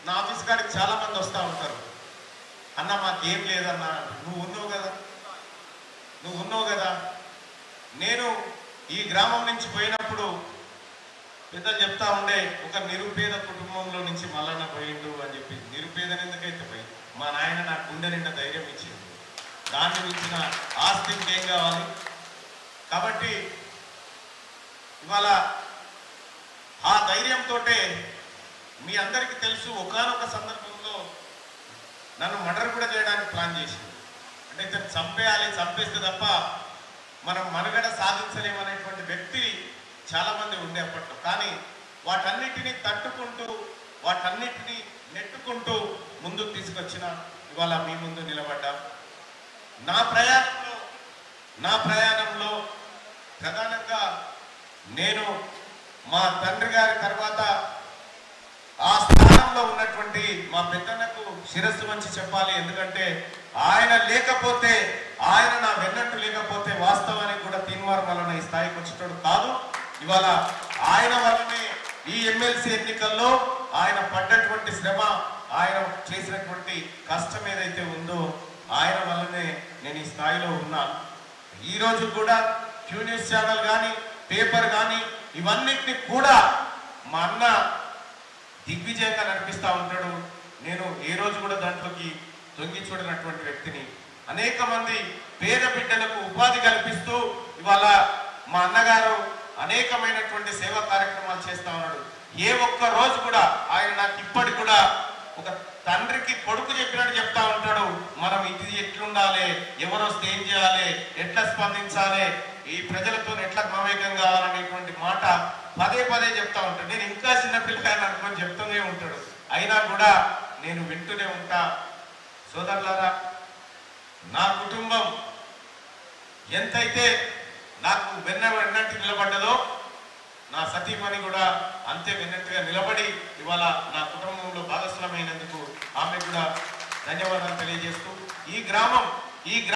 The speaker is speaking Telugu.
నా ఆఫీస్ కాడికి చాలా మంది వస్తూ ఉంటారు అన్న మాకేం లేదన్నా నువ్వు ఉన్నావు కదా నువ్వు ఉన్నావు కదా నేను ఈ గ్రామం నుంచి పోయినప్పుడు పెద్దలు చెప్తా ఉండే ఒక నిరుపేద కుటుంబంలో నుంచి మల్లన్న పోయిండు అని చెప్పి నిరుపేద ఎందుకైతే పోయింది మా నాయన నాకు గుండె నిండా ధైర్యం ఇచ్చింది దాన్ని మించిన ఆస్తి ఇంకేం కావాలి కాబట్టి ఇవాళ ఆ ధైర్యంతో మీ అందరికీ తెలుసు ఒకానొక సందర్భంలో నన్ను మర్డర్ కూడా చేయడానికి ప్లాన్ చేసింది అంటే ఇతను చంపేయాలి చంపేస్తే తప్ప మనం మనుగడ సాధించలేమనేటువంటి వ్యక్తి చాలా మంది ఉండే అప్పట్లో కానీ వాటన్నిటిని తట్టుకుంటూ వాటన్నిటిని నెట్టుకుంటూ ముందుకు తీసుకొచ్చిన ఇవాళ మీ ముందు నిలబడ్డా నా ప్రయాణంలో నా ప్రయాణంలో ప్రధానంగా నేను మా తండ్రి గారి తర్వాత ఆ స్థానంలో ఉన్నటువంటి మా పెద్దన్నకు శిరస్సు వంచి చెప్పాలి ఎందుకంటే ఆయన లేకపోతే ఆయన నా వెన్నట్టు లేకపోతే వాస్తవానికి కూడా తీన్మార్ వలన ఈ స్థాయికి వచ్చేటోడు కాదు ఇవాళ ఆయన వల్లనే ఈ ఎమ్మెల్సీ ఎన్నికల్లో ఆయన పడ్డటువంటి శ్రమ ఆయన చేసినటువంటి కష్టం ఏదైతే ఉందో ఆయన వల్లనే నేను ఈ స్థాయిలో ఉన్నాను ఈ రోజు కూడా క్యూ న్యూస్ ఛానల్ కానీ పేపర్ కానీ ఇవన్నిటిని కూడా మా అన్న దిగ్విజయంగా నడిపిస్తా ఉంటాడు నేను ఏ రోజు కూడా దాంట్లోకి తొంగి చూడనటువంటి వ్యక్తిని అనేక మంది పేద బిడ్డలకు ఉపాధి కల్పిస్తూ ఇవాళ మా అన్నగారు అనేకమైనటువంటి సేవా కార్యక్రమాలు చేస్తా ఉన్నాడు ఏ ఒక్క రోజు కూడా ఆయన నాకు ఇప్పటికి కూడా ఒక తండ్రికి కొడుకు చెప్పినట్టు చెప్తా ఉంటాడు మనం ఇది ఎట్లుండాలి ఎవరు వస్తే ఏం చేయాలి ఎట్లా స్పందించాలి ఈ ప్రజలతో ఎట్లా మమేకం కావాలనేటువంటి మాట పదే పదే చెప్తా ఉంటాడు నేను ఇంకా చిన్న పిల్లకాయని అనుకొని చెప్తూనే ఉంటాడు అయినా కూడా నేను వింటూనే ఉంటా సోదరులారా నా కుటుంబం ఎంతైతే నాకు వెన్న వెన్నట్టు నిలబడ్డదో నా సతీమణి కూడా అంతే వెన్నట్టుగా నిలబడి ఇవాళ నా కుటుంబంలో భాగస్వామైనందుకు ఆమె కూడా ధన్యవాదాలు తెలియజేస్తూ ఈ గ్రామం ఈ గ్రా-